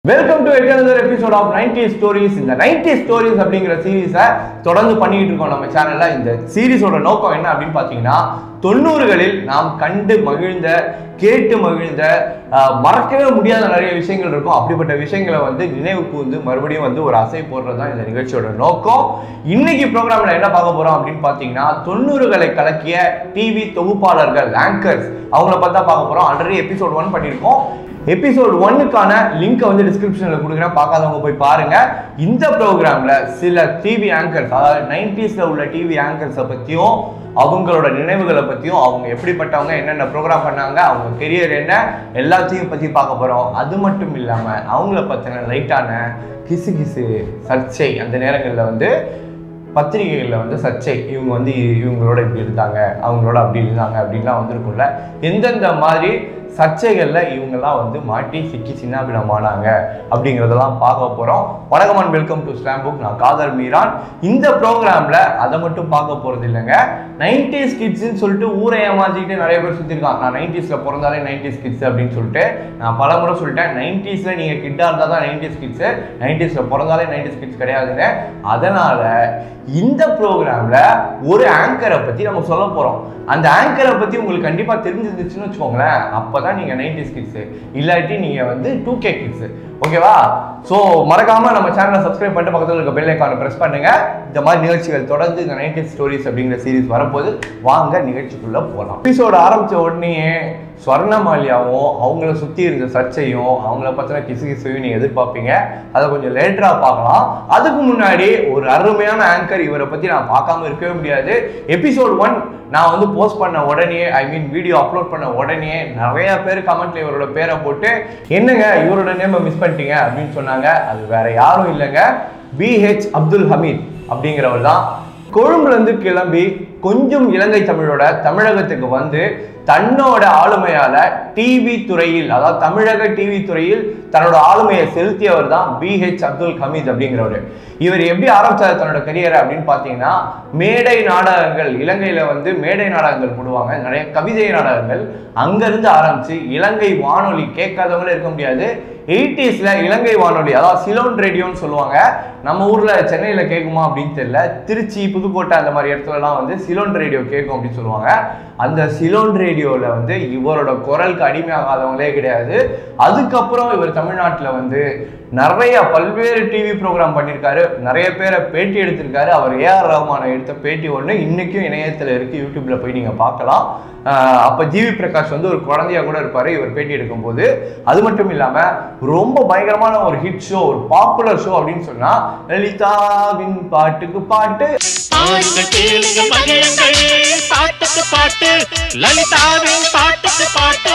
welcome to another episode of 90 stories இந்த 90 stories அப்படிங்கிற சீரீஸை தொடர்ந்து பண்ணிட்டு இருக்கோம் நம்ம சேனல்ல இந்த சீரீஸோட நோக்கம் என்ன அப்படின்னு பார்த்தீங்கன்னா தொண்ணூறுகளில் நாம் கண்டு மகிழ்ந்த கேட்டு மகிழ்ந்த ஆஹ், மறக்கவே முடியாத நிறைய விஷயங்கள் இருக்கும் அப்படிப்பட்ட விஷயங்களை வந்து நினைவு கூர்ந்து மறுபடியும் வந்து ஒரு அசை போடுறது தான் இந்த நிகழ்ச்சியோட நோக்கம் இன்னைக்கு ப்ரோக்ராம்ல என்ன பார்க்க போறோம் அப்படின்னு பார்த்தீங்கன்னா தொண்ணூறுகளை கலக்கிய டிவி தொகுப்பாளர்கள் ஆங்கர்ஸ் அவங்கள பார்த்தா பார்க்க போறோம் ஆல்ரெடி எபிசோட் ஒன் பண்ணியிருக்கோம் எபிசோட் ஒன்னுக்கான லிங்கை வந்து டிஸ்கிரிப்ஷன்ல கொடுக்குறேன் பார்க்காதவங்க போய் பாருங்க இந்த ப்ரோக்ராம்ல சில டிவி ஆங்கர்ஸ் அதாவது நைன்டிஸ்ல உள்ள டிவி ஆங்கர்ஸை பத்தியும் அவங்களோட நினைவுகளை பத்தியும் அவங்க எப்படிப்பட்டவங்க என்னென்ன ப்ரோக்ராம் பண்ணாங்க அவங்க கெரியர் என்ன எல்லாத்தையும் பத்தி பார்க்க போறோம் அது மட்டும் இல்லாம அவங்கள பத்தின லைட்டான கிசு கிசு சர்ச்சை அந்த நேரங்களில் வந்து பத்திரிகைகளில் வந்து சர்ச்சை இவங்க வந்து இவங்களோட இப்படி இருந்தாங்க அவங்களோட அப்படி இருந்தாங்க அப்படின்லாம் வந்திருக்கும்ல எந்தெந்த மாதிரி சர்ச்சைகளில் இவங்கெல்லாம் வந்து மாட்டி சிக்கி சின்னாபினமானாங்க அப்படிங்கிறதெல்லாம் பார்க்க போகிறோம் வணக்கம் and welcome to slam book நான் காதர் மீரான் இந்த ப்ரோக்ராமில் அதை மட்டும் பார்க்க போகிறது இல்லைங்க நைன்டிஸ் கிட்ஸ்ன்னு சொல்லிட்டு ஊரை ஏமாத்திக்கிட்டு நிறைய பேர் சுற்றிருக்காங்க நான் நைன்டிஸில் பிறந்தாலே நைன்டிஸ் கிட்ஸ் அப்படின்னு சொல்லிட்டு நான் பல முறை சொல்லிட்டேன் நைன்டிஸில் நீங்கள் கிட்டாக இருந்தால் தான் நைன்டிஸ் கிட்ஸு நைன்டிஸில் பிறந்தாலே நைன்டிஸ் கிட்ஸ் கிடையாதுங்க அதனால் இந்த ப்ரோக்ராமில் ஒரு ஆங்கரை பற்றி நம்ம சொல்ல போகிறோம் அந்த ஆங்கரை பற்றி உங்களுக்கு கண்டிப்பாக தெரிஞ்சிருந்துச்சுன்னு வச்சுக்கோங்களேன் அப்போ தான் நீங்கள் நைன்டிஸ் கிட்ஸு இல்லாட்டி நீங்கள் வந்து டூ கே கிட்ஸு ஓகேவா ஸோ மறக்காமல் நம்ம சேனலை சப்ஸ்கிரைப் பண்ணிட்டு பக்கத்தில் இருக்க பெல் ஐக்கானை ப்ரெஸ் பண்ணுங்க இந்த மாதிரி நிகழ்ச்சிகள் தொடர்ந்து இந்த நைன்டி ஸ்டோரிஸ் அப்படிங்கிற சீரிஸ் வரும்போது வாங்க நிகழ்ச்சிக்குள்ளே போகலாம் எபிசோடு ஆரம்பித்த உடனேயே ஸ்வர்ணமாலியாவும் அவங்கள சுற்றி இருந்த சர்ச்சையும் அவங்கள பற்றின கிசு கிசுவையும் நீங்கள் எதிர்பார்ப்பீங்க அதை கொஞ்சம் லேட்டராக பார்க்கலாம் அதுக்கு முன்னாடி ஒரு அருமையான ஆங்கர் இவரை பற்றி நான் பார்க்காம இருக்கவே முடியாது எபிசோட் ஒன் நான் வந்து போஸ்ட் பண்ண உடனே ஐ மீன் வீடியோ அப்லோட் பண்ண உடனே நிறைய பேர் கமெண்ட்ல இவரோட பேரை போட்டு என்னங்க இவரோட நேமை மிஸ் பண்ணிட்டீங்க அப்படின்னு சொன்னாங்க அது வேற யாரும் இல்லைங்க பிஹெச் அப்துல் ஹமீத் அப்படிங்கிறவர் தான் கொழும்புல இருந்து கிளம்பி கொஞ்சம் இலங்கை தமிழோட தமிழகத்துக்கு வந்து தன்னோட ஆளுமையால டிவி துறையில் அதாவது தமிழக டிவி துறையில் தன்னோட ஆளுமையை செலுத்தியவர் தான் பிஹெச் அப்துல் ஹமீத் அப்படிங்கிறவர் இவர் எப்படி ஆரம்பிச்சார் தன்னோட கரியரை அப்படின்னு பார்த்தீங்கன்னா மேடை நாடகங்கள் இலங்கையில வந்து மேடை நாடகங்கள் போடுவாங்க நிறைய கவிதை நாடகங்கள் அங்கிருந்து ஆரம்பிச்சு இலங்கை வானொலி கேட்காதவங்களே இருக்க முடியாது எயிட்டிஸ்ல இலங்கை வானொலி அதாவது சிலோன் ரேடியோன்னு சொல்லுவாங்க நம்ம ஊர்ல சென்னையில கேட்குமா அப்படின்னு தெரியல திருச்சி புதுக்கோட்டை அந்த மாதிரி இடத்துலலாம் வந்து சிலோன் ரேடியோ கேட்கும் அப்படின்னு சொல்லுவாங்க அந்த சிலோன் ரேடியோவில் வந்து இவரோட குரலுக்கு அடிமையாகாதவங்களே கிடையாது அதுக்கப்புறம் இவர் தமிழ்நாட்டில் வந்து நிறைய பல்வேறு டிவி ப்ரோக்ராம் பண்ணியிருக்காரு நிறைய பேரை பேட்டி எடுத்திருக்காரு அவர் ஏஆர் ரஹ்மானை எடுத்த பேட்டி ஒன்று இன்னைக்கும் இணையத்தில் இருக்கு யூடியூப்ல போய் நீங்கள் பார்க்கலாம் ஆஹ் அப்ப ஜிவி பிரகாஷ் வந்து ஒரு குழந்தையா கூட இருப்பாரு இவர் பேட்டி எடுக்கும்போது அது மட்டும் இல்லாம ரொம்ப பயங்கரமான ஒரு ஹிட் ஷோ ஒரு பாப்புலர் ஷோ அப்படின்னு சொன்னா லலிதாவின் பாட்டுக்கு பாட்டு பாருங்கள் கேளுங்கள் மகிழுங்கள் பாட்டுக்கு பாட்டு லலிதாவின் பாட்டுக்கு பாட்டு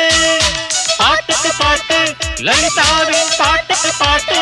பாட்டுக்கு பாட்டு லலிதாவின் பாட்டுக்கு பாட்டு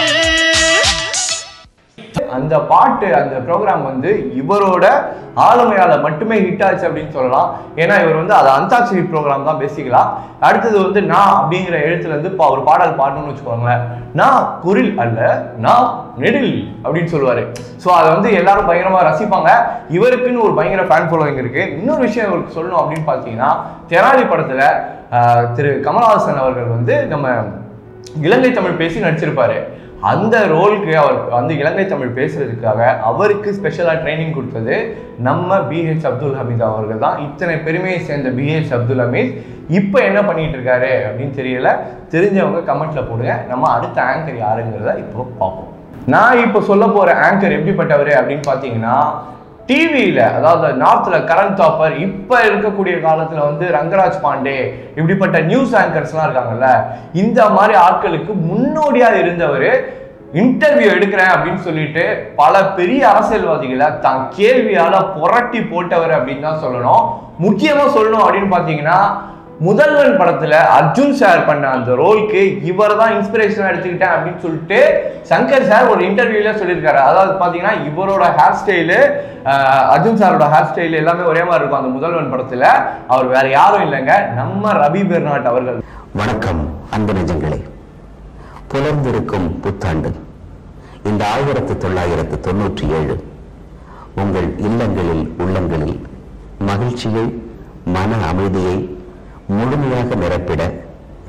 அந்த பாட்டு அந்த ப்ரோக்ராம் வந்து இவரோட ஆளுமையால மட்டுமே ஹிட் ஆச்சு அப்படின்னு சொல்லலாம் ஏன்னா இவர் வந்து அது அந்தாட்சரி ப்ரோக்ராம் தான் பேசிக்கலாம் அடுத்தது வந்து நான் அப்படிங்கிற எழுத்துல இருந்து இப்போ ஒரு பாடல் பாடணும்னு வச்சுக்கோங்களேன் நான் குரில் அல்ல நான் நெடில் அப்படின்னு சொல்லுவாரு ஸோ அதை வந்து எல்லாரும் பயங்கரமா ரசிப்பாங்க இவருக்குன்னு ஒரு பயங்கர ஃபேன் ஃபாலோவிங் இருக்கு இன்னொரு விஷயம் இவருக்கு சொல்லணும் அப்படின்னு பார்த்தீங்கன்னா தெராலி படத்துல ஆஹ், திரு கமலஹாசன் அவர்கள் வந்து நம்ம இலங்கை தமிழ் பேசி நடிச்சிருப்பாரு அந்த ரோலுக்கு அவர் வந்து இலங்கை தமிழ் பேசுறதுக்காக அவருக்கு ஸ்பெஷலாக ட்ரைனிங் கொடுத்தது நம்ம பிஹெச் அப்துல் ஹமீத் அவர்கள் தான் இத்தனை பெருமையை சேர்ந்த பிஹெச் அப்துல் ஹமீத் இப்போ என்ன பண்ணிட்டு இருக்காரு அப்படின்னு தெரியல தெரிஞ்சவங்க கமெண்ட்ல போடுங்க நம்ம அடுத்த ஆங்கர் யாருங்கிறத இப்போ பார்ப்போம் நான் இப்போ சொல்ல போற ஆங்கர் எப்படிப்பட்டவர் அப்படின்னு பார்த்தீங்கன்னா டிவியில் அதாவது நார்த்தில் கரண் தாப்பர் இப்போ இருக்கக்கூடிய காலத்தில் வந்து ரங்கராஜ் பாண்டே இப்படிப்பட்ட நியூஸ் ஆங்கர்ஸ்லாம் இருக்காங்கல்ல இந்த மாதிரி ஆட்களுக்கு முன்னோடியாக இருந்தவர் இன்டர்வியூ எடுக்கிறேன் அப்படின்னு சொல்லிட்டு பல பெரிய அரசியல்வாதிகளை தான் கேள்வியால புரட்டி போட்டவர் அப்படின்னு தான் சொல்லணும் முக்கியமா சொல்லணும் அப்படின்னு பார்த்தீங்கன்னா முதல்வன் படத்துல அர்ஜுன் சார் பண்ண அந்த ரோலுக்கு இவர் தான் இன்ஸ்பிரேஷன் எடுத்துக்கிட்டேன் அப்படின்னு சொல்லிட்டு சங்கர் சார் ஒரு இன்டர்வியூல சொல்லியிருக்காரு அதாவது பாத்தீங்கன்னா இவரோட ஹேர் ஸ்டைலு அர்ஜுன் சாரோட ஹேர் ஸ்டைல் எல்லாமே ஒரே மாதிரி இருக்கும் அந்த முதல்வன் படத்துல அவர் வேற யாரும் இல்லைங்க நம்ம ரவி பெர்னாட் அவர்கள் வணக்கம் அன்பு நெஞ்சங்களே புலர்ந்திருக்கும் புத்தாண்டு இந்த ஆயிரத்து தொள்ளாயிரத்து தொண்ணூற்றி ஏழு உங்கள் இல்லங்களில் உள்ளங்களில் மகிழ்ச்சியை மன அமைதியை முழுமையாக நிரப்பிட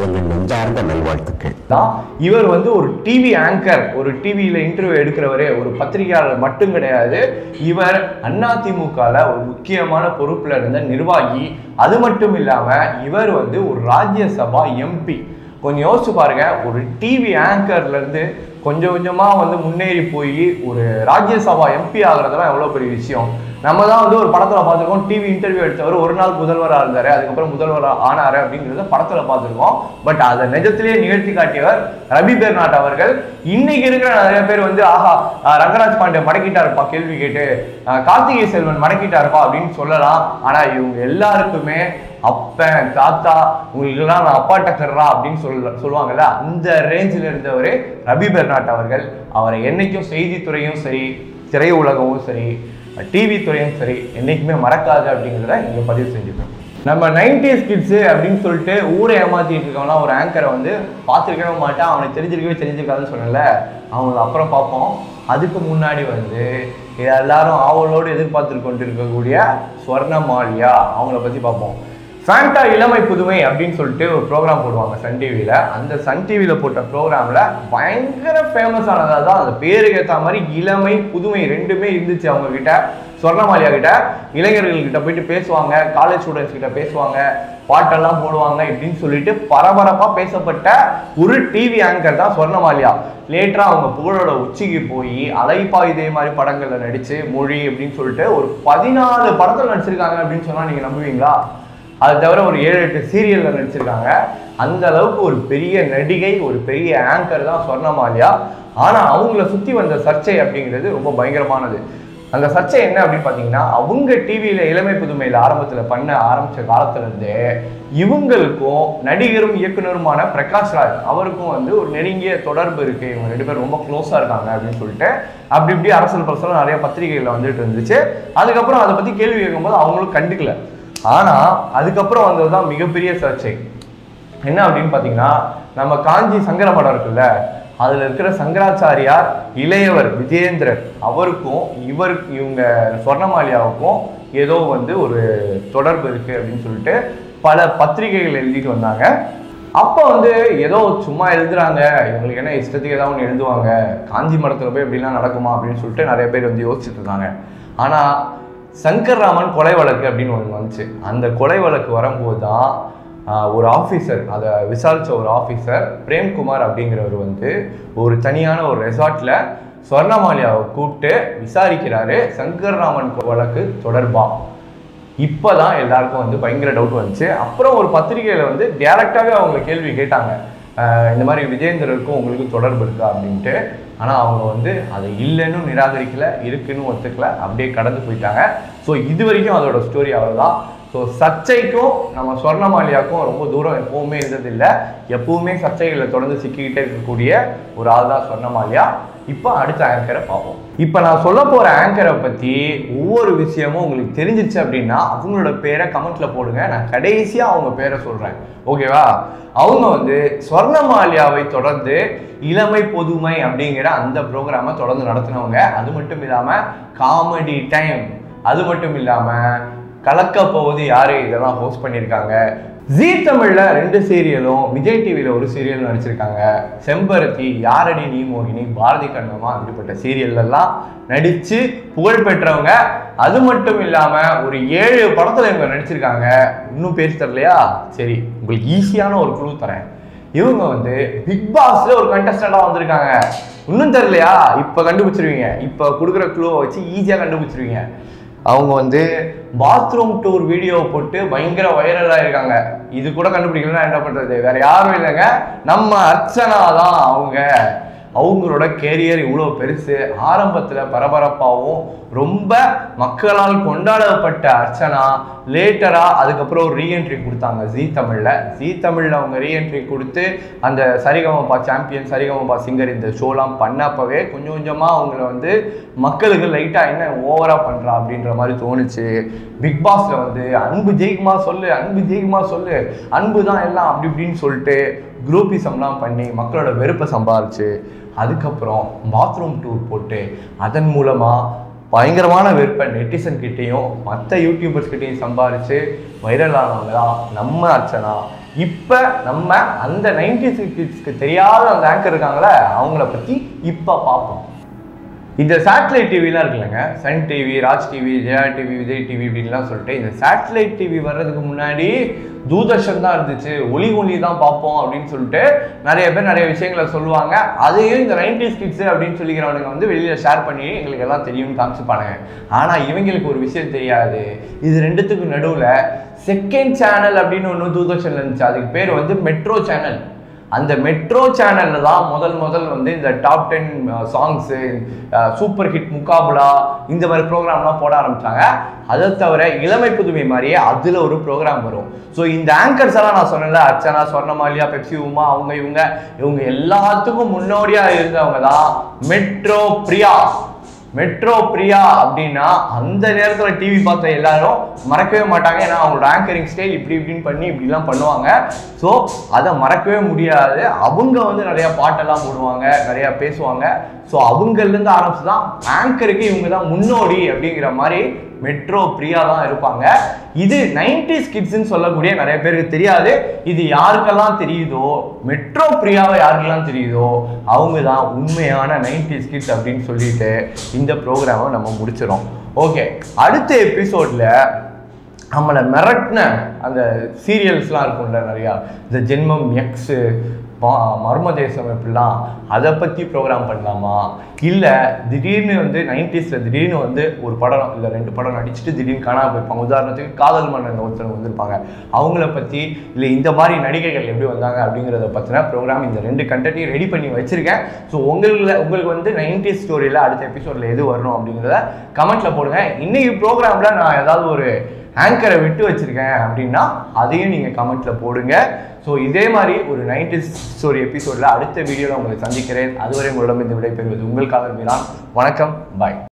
எங்கள் நெஞ்சார்ந்த நல்வாழ்த்துக்கள் தான் இவர் வந்து ஒரு டிவி ஆங்கர் ஒரு டிவியில இன்டர்வியூ எடுக்கிறவரே ஒரு பத்திரிகையாளர் மட்டும் கிடையாது இவர் அதிமுகல ஒரு முக்கியமான பொறுப்புல இருந்த நிர்வாகி அது மட்டும் இல்லாம இவர் வந்து ஒரு ராஜ்யசபா எம்பி கொஞ்சம் யோசிச்சு பாருங்க ஒரு டிவி ஆங்கர்ல இருந்து கொஞ்சம் கொஞ்சமா வந்து முன்னேறி போய் ஒரு ராஜ்யசபா எம்பி ஆகுறதெல்லாம் எவ்வளவு பெரிய விஷயம் நம்ம தான் வந்து ஒரு படத்துல பார்த்துருக்கோம் டிவி இன்டர்வியூ எடுத்தவர் ஒரு நாள் முதல்வராக இருந்தாரு அதுக்கப்புறம் முதல்வர் ஆனாரு அப்படிங்கிறத படத்துல பார்த்துருக்கோம் பட் அதை நிஜத்திலேயே நிகழ்த்தி காட்டியவர் ரவி பெர்னாட் அவர்கள் இன்னைக்கு இருக்கிற நிறைய பேர் வந்து ஆஹா ஆஹ் ரங்கராஜ் பாண்டே மடக்கிட்டாருப்பா கேள்வி கேட்டு ஆஹ் கார்த்திகை செல்வன் மடக்கிட்டாருப்பா அப்படின்னு சொல்லலாம் ஆனா இவங்க எல்லாருக்குமே அப்பன் தாத்தா உங்களுக்கெல்லாம் நான் அப்பா டக்கர்றா அப்படின்னு சொல்ல சொல்லுவாங்கல்ல அந்த ரேஞ்சில் இருந்தவர் ரவி பெர்னாட் அவர்கள் அவரை என்னைக்கும் செய்தித்துறையும் சரி திரையுலகமும் சரி டிவி துறையும் சரி என்னைக்குமே மறக்காது அப்படிங்கிறத இங்கே பதிவு செஞ்சுக்கணும் நம்ம நைன்டிஸ் கிட்ஸு அப்படின்னு சொல்லிட்டு ஊரை ஏமாத்திட்டு இருக்கவங்களாம் ஒரு ஆங்கரை வந்து பார்த்துருக்கவே மாட்டான் அவனுக்கு தெரிஞ்சிருக்கவே தெரிஞ்சிருக்காதுன்னு சொன்னல அவங்கள அப்புறம் பார்ப்போம் அதுக்கு முன்னாடி வந்து எல்லாரும் ஆவலோடு எதிர்பார்த்து கொண்டு இருக்கக்கூடிய ஸ்வர்ணமாலியா அவங்கள பற்றி பார்ப்போம் ஃபேண்டா இளமை புதுமை அப்படின்னு சொல்லிட்டு ஒரு ப்ரோக்ராம் போடுவாங்க சன் டிவியில் அந்த சன் டிவியில் போட்ட ப்ரோக்ராமில் பயங்கர ஃபேமஸ் ஆனதாக தான் அந்த பேருக்கு ஏற்ற மாதிரி இளமை புதுமை ரெண்டுமே இருந்துச்சு அவங்க கிட்ட சொர்ணமாலியா கிட்ட இளைஞர்கள் கிட்ட போயிட்டு பேசுவாங்க காலேஜ் ஸ்டூடெண்ட்ஸ் கிட்ட பேசுவாங்க பாட்டெல்லாம் போடுவாங்க இப்படின்னு சொல்லிட்டு பரபரப்பாக பேசப்பட்ட ஒரு டிவி ஆங்கர் தான் சொர்ணமாலியா லேட்டரா அவங்க புகழோட உச்சிக்கு போய் அலைப்பா இதே மாதிரி படங்கள்ல நடிச்சு மொழி அப்படின்னு சொல்லிட்டு ஒரு பதினாலு படத்தில் நடிச்சிருக்காங்க அப்படின்னு சொன்னா நீங்க நம்புவீங்களா அது தவிர ஒரு ஏழு எட்டு சீரியல்ல நடிச்சிருக்காங்க அந்த அளவுக்கு ஒரு பெரிய நடிகை ஒரு பெரிய ஆங்கர் தான் சொர்ணமாலியா ஆனா அவங்கள சுத்தி வந்த சர்ச்சை அப்படிங்கிறது ரொம்ப பயங்கரமானது அந்த சர்ச்சை என்ன அப்படின்னு பார்த்தீங்கன்னா அவங்க டிவியில இளமை புதுமையில் ஆரம்பத்தில் பண்ண ஆரம்பிச்ச காலத்துல இருந்தே இவங்களுக்கும் நடிகரும் இயக்குனருமான பிரகாஷ் ராஜ் அவருக்கும் வந்து ஒரு நெருங்கிய தொடர்பு இருக்கு இவங்க ரெண்டு பேரும் ரொம்ப க்ளோஸா இருக்காங்க அப்படின்னு சொல்லிட்டு அப்படி இப்படி அரசியல் பிரசலம் நிறைய பத்திரிகைகள்ல வந்துட்டு இருந்துச்சு அதுக்கப்புறம் அதை பத்தி கேள்வி கேட்கும்போது அவங்களும் கண்டுக்கல ஆனா அதுக்கப்புறம் வந்ததுதான் மிகப்பெரிய சர்ச்சை என்ன அப்படின்னு பார்த்தீங்கன்னா நம்ம காஞ்சி சங்கர மடம் இருக்குல்ல அதுல இருக்கிற சங்கராச்சாரியார் இளையவர் விஜயேந்திரன் அவருக்கும் இவர் இவங்க சொர்ணமாலியாவுக்கும் ஏதோ வந்து ஒரு தொடர்பு இருக்கு அப்படின்னு சொல்லிட்டு பல பத்திரிகைகள் எழுதிட்டு வந்தாங்க அப்போ வந்து ஏதோ சும்மா எழுதுறாங்க இவங்களுக்கு என்ன இஷ்டத்துக்கு ஏதாவது ஒன்று எழுதுவாங்க காஞ்சி மடத்துல போய் இப்படிலாம் நடக்குமா அப்படின்னு சொல்லிட்டு நிறைய பேர் வந்து யோசிச்சுட்டு இருந்தாங்க ஆனா சங்கர் ராமன் கொலை வழக்கு அப்படின்னு ஒன்று வந்துச்சு அந்த கொலை வழக்கு வரும்போது தான் ஆஹ், ஒரு ஆஃபீஸர் அதை விசாரிச்ச ஒரு ஆஃபீஸர் பிரேம்குமார் அப்படிங்கிறவர் வந்து ஒரு தனியான ஒரு ரெசார்ட்ல ஸ்வர்ணமாலியாவை கூப்பிட்டு விசாரிக்கிறாரு சங்கர் ராமன் கொலை வழக்கு தொடர்பா இப்போதான் எல்லாருக்கும் வந்து பயங்கர டவுட் வந்துச்சு அப்புறம் ஒரு பத்திரிகையில வந்து டேரக்டாவே அவங்க கேள்வி கேட்டாங்க ஆஹ் இந்த மாதிரி விஜயேந்திரருக்கும் உங்களுக்கு தொடர்பு இருக்கா அப்படின்ட்டு ஆனா அவங்க வந்து அதை இல்லைன்னு நிராகரிக்கல இருக்குன்னு ஒத்துக்கல அப்படியே கடந்து போயிட்டாங்க ஸோ இது வரைக்கும் அதோட ஸ்டோரி அவ்வளவுதான் ஸோ சர்ச்சைக்கும் நம்ம சொர்ணமாலியாக்கும் ரொம்ப தூரம் எப்பவுமே இருந்ததில்லை எப்பவுமே சர்ச்சைகளை தொடர்ந்து சிக்கிக்கிட்டே இருக்கக்கூடிய ஒரு ஆள் தான் சொர்ணமாலியா இப்போ அடுத்த ஆங்கரை பார்ப்போம் இப்போ நான் சொல்ல போற ஆங்கரை பத்தி ஒவ்வொரு விஷயமும் உங்களுக்கு தெரிஞ்சிச்சு அப்படின்னா அவங்களோட பேரை கமெண்ட்ல போடுங்க நான் கடைசியா அவங்க பேரை சொல்றேன் ஓகேவா அவங்க வந்து ஸ்வர்ணமாலியாவை தொடர்ந்து இளமை பொதுமை அப்படிங்கிற அந்த ப்ரோக்ராமை தொடர்ந்து நடத்தினவங்க அது மட்டும் இல்லாம காமெடி டைம் அது மட்டும் இல்லாம கலக்க போவது யாரு இதெல்லாம் ஹோஸ்ட் பண்ணியிருக்காங்க ஜீ தமிழ்ல ரெண்டு சீரியலும் விஜய் டிவியில ஒரு சீரியல் நடிச்சிருக்காங்க செம்பருத்தி யாரடி நீ மோகினி பாரதி கண்ணம்மா அப்படிப்பட்ட சீரியல்ல எல்லாம் நடிச்சு புகழ் பெற்றவங்க அது மட்டும் இல்லாம ஒரு ஏழு படத்துல இவங்க நடிச்சிருக்காங்க இன்னும் பேர் தரலையா சரி உங்களுக்கு ஈஸியான ஒரு குழு தரேன் இவங்க வந்து பிக் பாஸ்ல ஒரு கண்டஸ்டண்டா வந்திருக்காங்க இன்னும் தெரியலையா இப்ப கண்டுபிடிச்சிருவீங்க இப்ப கொடுக்குற க்ளூவை வச்சு ஈஸியா கண்டுபிடிச்சிருவீங்க அவங்க வந்து பாத்ரூம் டூர் வீடியோ போட்டு பயங்கர வைரலாக இருக்காங்க இது கூட கண்டுபிடிக்கலன்னா என்ன பண்றது வேற யாரும் இல்லைங்க நம்ம அர்ச்சனா தான் அவங்க அவங்களோட கேரியர் இவ்வளோ பெருசு ஆரம்பத்தில் பரபரப்பாகவும் ரொம்ப மக்களால் கொண்டாடப்பட்ட அர்ச்சனா லேட்டரா அதுக்கப்புறம் ஒரு ரீஎன்ட்ரி கொடுத்தாங்க ஜீ தமிழ்ல ஜீ தமிழ்ல அவங்க ரீஎன்ட்ரி கொடுத்து அந்த சரிகமபா சாம்பியன் சரிகமபா சிங்கர் இந்த ஷோலாம் பண்ணப்பவே கொஞ்சம் கொஞ்சமா அவங்கள வந்து மக்களுக்கு லைட்டா என்ன ஓவரா பண்றா அப்படின்ற மாதிரி தோணுச்சு பிக் பாஸ்ல வந்து அன்பு ஜெயிக்குமா சொல்லு அன்பு ஜெயிக்குமா சொல்லு அன்பு தான் எல்லாம் அப்படி இப்படின்னு சொல்லிட்டு குரூப்பிசம்லாம் பண்ணி மக்களோட வெறுப்பை சம்பாரிச்சு அதுக்கப்புறம் பாத்ரூம் டூர் போட்டு அதன் மூலமா பயங்கரமான வெறுப்பை நெட்டிசன் கிட்டேயும் மற்ற யூடியூபர்ஸ் கிட்டேயும் சம்பாரிச்சு வைரல் ஆனவங்க தான் நம்ம அர்ச்சனா இப்போ நம்ம அந்த நைன்டி கிட்ஸ்க்கு தெரியாத அந்த ஆங்கர் இருக்காங்களே அவங்கள பற்றி இப்போ பார்ப்போம் இந்த சேட்டலைட் டிவிலாம் இருக்குல்லங்க Sun TV Raj TV Jaya TV Vijay TV இப்படின்லாம் சொல்லிட்டு இந்த சேட்டலைட் டிவி வர்றதுக்கு முன்னாடி தூர்தர்ஷன் தான் இருந்துச்சு ஒளி ஒளி தான் பார்ப்போம் அப்படின்னு சொல்லிட்டு நிறைய பேர் நிறைய விஷயங்களை சொல்லுவாங்க அதையும் இந்த நைன்டிஸ் கிட்ஸ் அப்படின்னு சொல்லிக்கிறவனுங்க வந்து வெளியில ஷேர் பண்ணி எங்களுக்கு எல்லாம் தெரியும்னு காமிச்சுப்பானுங்க ஆனா இவங்களுக்கு ஒரு விஷயம் தெரியாது இது ரெண்டுத்துக்கும் நடுவுல செகண்ட் சேனல் அப்படின்னு ஒன்று தூர்தர்ஷன்ல இருந்துச்சு அதுக்கு பேர் வந்து மெட்ரோ சேனல் அந்த மெட்ரோ சேனல்ல தான் முதல் முதல் வந்து இந்த top ten songs super hit Muqabla இந்த மாதிரி ப்ரோக்ராம்லாம் போட ஆரம்பிச்சாங்க அதை தவிர இளமை புதுமை மாதிரியே அதில் ஒரு ப்ரோக்ராம் வரும் ஸோ இந்த ஆங்கர்ஸ் எல்லாம் நான் சொன்னேன்ல அர்ச்சனா சொர்ணமாலியா பெப்சி உமா அவங்க இவங்க இவங்க எல்லாத்துக்கும் முன்னோடியா இருந்தவங்க தான் மெட்ரோ பிரியா மெட்ரோ பிரியா அப்படின்னா அந்த நேரத்தில் டிவி பார்த்த எல்லாரும் மறக்கவே மாட்டாங்க ஏன்னா அவங்களோட ஆங்கரிங் ஸ்டைல் இப்படி இப்படின்னு பண்ணி இப்படிலாம் பண்ணுவாங்க ஸோ அதை மறக்கவே முடியாது அவங்க வந்து நிறைய பாட்டெல்லாம் போடுவாங்க நிறைய பேசுவாங்க ஸோ அவங்கள்லேருந்து ஆரம்பிச்சு தான் ஆங்கருக்கு இவங்க தான் முன்னோடி அப்படிங்கிற மாதிரி மெட்ரோ பிரியா தான் இருப்பாங்க இது நைன்டிஸ் கிட்ஸ்ன்னு சொல்லக்கூடிய நிறைய பேருக்கு தெரியாது இது யாருக்கெல்லாம் தெரியுதோ மெட்ரோ பிரியாவை யாருக்கெல்லாம் தெரியுதோ அவங்க தான் உண்மையான நைன்டிஸ் கிட்ஸ் அப்படின்னு சொல்லிட்டு இந்த ப்ரோக்ராமை நம்ம முடிச்சிடும் ஓகே அடுத்த எபிசோட்ல நம்மளை மிரட்டின அந்த சீரியல்ஸ்லாம் இருக்கும்ல நிறையா இந்த ஜென்மம் எக்ஸு மர்ம தேசம் இப்படிலாம் அதை பற்றி ப்ரோக்ராம் பண்ணலாமா இல்லை திடீர்னு வந்து நைன்டிஸில் திடீர்னு வந்து ஒரு படம் இல்லை ரெண்டு படம் நடிச்சுட்டு திடீர்னு காணாம போயிருப்பாங்க உதாரணத்துக்கு காதல் மன்னன் ஒருத்தர் வந்திருப்பாங்க அவங்கள பற்றி இல்லை இந்த மாதிரி நடிகைகள் எப்படி வந்தாங்க அப்படிங்கிறத பற்றின ப்ரோக்ராம் இந்த ரெண்டு கண்டென்ட்டையும் ரெடி பண்ணி வச்சிருக்கேன் ஸோ உங்களுக்கு உங்களுக்கு வந்து நைன்டிஸ் ஸ்டோரியில் அடுத்த எபிசோடில் எது வரணும் அப்படிங்கிறத கமெண்ட்டில் போடுங்க இன்னைக்கு ப்ரோக்ராமில் நான் ஏதாவது ஒரு ஆங்கரை விட்டு வச்சிருக்கேன் அப்படின்னா அதையும் நீங்கள் கமெண்ட்ல போடுங்க ஸோ இதே மாதிரி ஒரு நைன்டிஸ் ஸ்டோரி எபிசோடில் அடுத்த வீடியோவில் உங்களை சந்திக்கிறேன் அதுவரை உங்களிடம் இந்த விடைபெறுவது உங்கள் காதல் மீரான் வணக்கம் பாய்